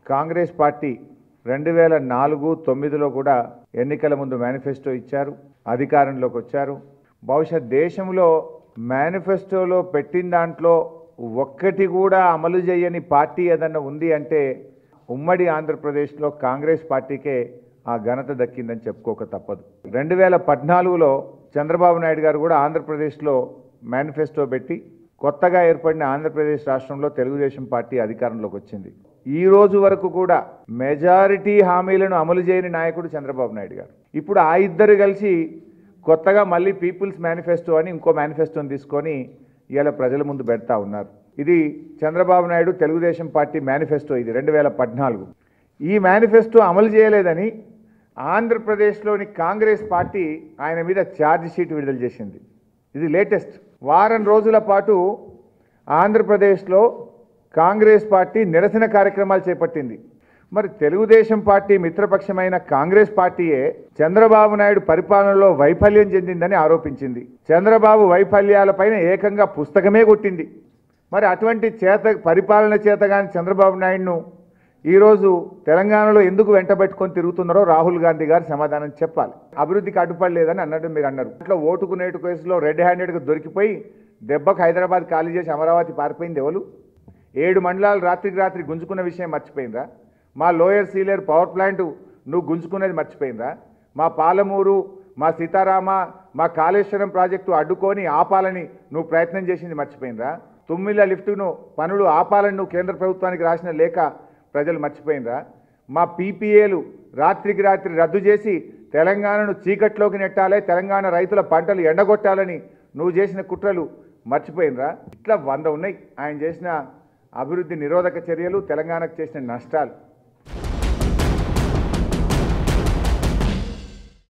Congress party రెండు వేల నాలుగు తొమ్మిదిలో కూడా ఎన్నికల ముందు మేనిఫెస్టో ఇచ్చారు అధికారంలోకి వచ్చారు బహుశా దేశంలో మేనిఫెస్టోలో పెట్టిన దాంట్లో ఒక్కటి కూడా అమలు చేయని పార్టీ ఏదన్నా ఉంది అంటే ఉమ్మడి ఆంధ్రప్రదేశ్లో కాంగ్రెస్ పార్టీకే ఆ ఘనత దక్కిందని చెప్పుకోక తప్పదు రెండు వేల పద్నాలుగులో చంద్రబాబు నాయుడు గారు కూడా ఆంధ్రప్రదేశ్లో మేనిఫెస్టో పెట్టి కొత్తగా ఏర్పడిన ఆంధ్రప్రదేశ్ రాష్ట్రంలో తెలుగుదేశం పార్టీ అధికారంలోకి వచ్చింది ఈ రోజు వరకు కూడా మెజారిటీ హామీలను అమలు చేయని నాయకుడు చంద్రబాబు నాయుడు గారు ఇప్పుడు ఆ ఇద్దరు కలిసి కొత్తగా మళ్ళీ పీపుల్స్ మేనిఫెస్టో అని ఇంకో మేనిఫెస్టోని తీసుకొని ఇవాళ ప్రజల ముందు పెడతా ఉన్నారు ఇది చంద్రబాబు నాయుడు తెలుగుదేశం పార్టీ మేనిఫెస్టో ఇది రెండు వేల పద్నాలుగు ఈ మేనిఫెస్టో అమలు చేయలేదని ఆంధ్రప్రదేశ్లోని కాంగ్రెస్ పార్టీ ఆయన మీద ఛార్జ్ షీట్ విడుదల చేసింది ఇది లేటెస్ట్ వారం రోజుల పాటు ఆంధ్రప్రదేశ్లో కాంగ్రెస్ పార్టీ నిరసన కార్యక్రమాలు చేపట్టింది మరి తెలుగుదేశం పార్టీ మిత్రపక్షమైన కాంగ్రెస్ పార్టీయే చంద్రబాబు నాయుడు పరిపాలనలో వైఫల్యం చెందిందని ఆరోపించింది చంద్రబాబు వైఫల్యాలపైన ఏకంగా పుస్తకమే కొట్టింది మరి అటువంటి చేత పరిపాలన చేతగాని చంద్రబాబు నాయుడును ఈరోజు తెలంగాణలో ఎందుకు వెంటబెట్టుకొని తిరుగుతున్నారో రాహుల్ గాంధీ గారు సమాధానం చెప్పాలి అభివృద్ధికి అడ్డుపడలేదని అన్నట్టు మీరు అన్నారు ఇట్లా ఓటుకు నేటు కేసులో రెడ్ హ్యాండెడ్గా దొరికిపోయి దెబ్బకు హైదరాబాద్ ఖాళీ చేసి అమరావతి పారిపోయింది ఎవరు ఏడు మండలాలు రాత్రికి రాత్రి గుంజుకున్న విషయం మర్చిపోయిందా మా లోయర్ సీలేరు పవర్ ప్లాంట్ నువ్వు గుంజుకునేది మర్చిపోయిందా మా పాలమూరు మా సీతారామ మా కాళేశ్వరం ప్రాజెక్టు అడ్డుకొని ఆపాలని నువ్వు ప్రయత్నం చేసింది మర్చిపోయిందా తుమ్మిళ్ళ లిఫ్ట్ను పనులు ఆపాలని నువ్వు కేంద్ర ప్రభుత్వానికి రాసిన లేఖ ప్రజలు మర్చిపోయినరా మా పీపీఏలు రాత్రికి రాత్రి రద్దు చేసి తెలంగాణను చీకట్లోకి నెట్టాలి తెలంగాణ రైతుల పంటలు ఎండగొట్టాలని నువ్వు చేసిన కుట్రలు మర్చిపోయినరా ఇట్లా వంద ఉన్నాయి ఆయన చేసిన అభివృద్ధి నిరోధక చర్యలు తెలంగాణకు చేసిన నష్టాలు